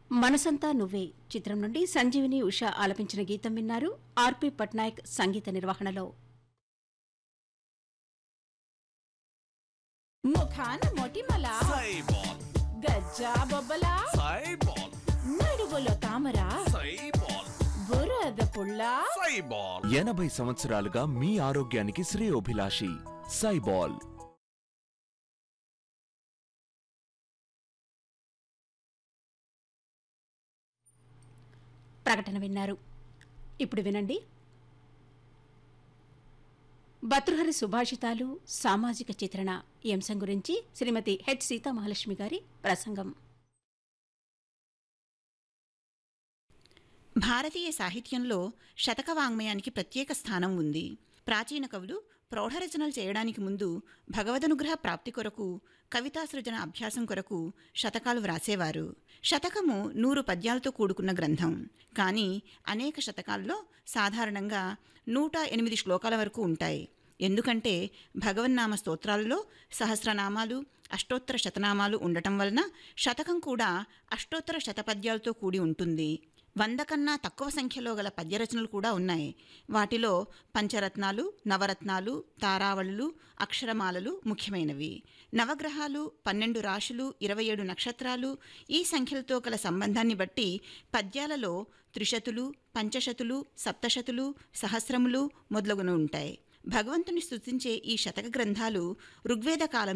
మనసంతా నువ్వే చిత్రం నుండి సంజీవిని ఉష ఆలపించిన గీతం విన్నారు ఆర్పి పట్నాయక్ సంగీత నిర్వహణలో ముఖాన మొటిమల సైబాల్ గజ్జా బొబ్బల సైబాల్ నడువులో తామర సైబాల్ బురద పుల్ల సైబాల్ ఎనభై సంవత్సరాలుగా మీ ఆరోగ్యానికి శ్రేయోభిలాషి సైబాల్ ప్రకటన విన్నారు ఇప్పుడు వినండి భతృహరి సుభాషితాలు సామాజిక చిత్రణ ఈ అంశం గురించి శ్రీమతి హెచ్ సీతామహాలక్ష్మి గారి ప్రసంగం భారతీయ సాహిత్యంలో శతక వాంగ్మయానికి ప్రత్యేక స్థానం ఉంది ప్రాచీన కవులు ప్రౌఢరచనలు చేయడానికి ముందు భగవదనుగ్రహ ప్రాప్తి కొరకు కవితా సృజన అభ్యాసం కొరకు శతకాలు వ్రాసేవారు శతకము నూరు పద్యాలతో కూడుకున్న గ్రంథం కానీ అనేక శతకాల్లో సాధారణంగా నూట ఎనిమిది శ్లోకాల వరకు ఉంటాయి ఎందుకంటే భగవన్నామ స్తోత్రాలలో సహస్రనామాలు అష్టోత్తర శతనామాలు ఉండటం వలన శతకం కూడా అష్టోత్తర శతపద్యాలతో కూడి ఉంటుంది వంద కన్నా తక్కువ సంఖ్యలో గల పద్యరచనలు కూడా ఉన్నాయి వాటిలో పంచరత్నాలు నవరత్నాలు తారావళులు అక్షరమాలలు ముఖ్యమైనవి నవగ్రహాలు పన్నెండు రాశులు ఇరవై ఏడు నక్షత్రాలు ఈ సంఖ్యలతో గల సంబంధాన్ని బట్టి పద్యాలలో త్రిశతులు పంచశతులు సప్తశతులు సహస్రములు మొదలగున ఉంటాయి భగవంతుని స్తుతించే ఈ శతక గ్రంథాలు ఋగ్వేద కాలం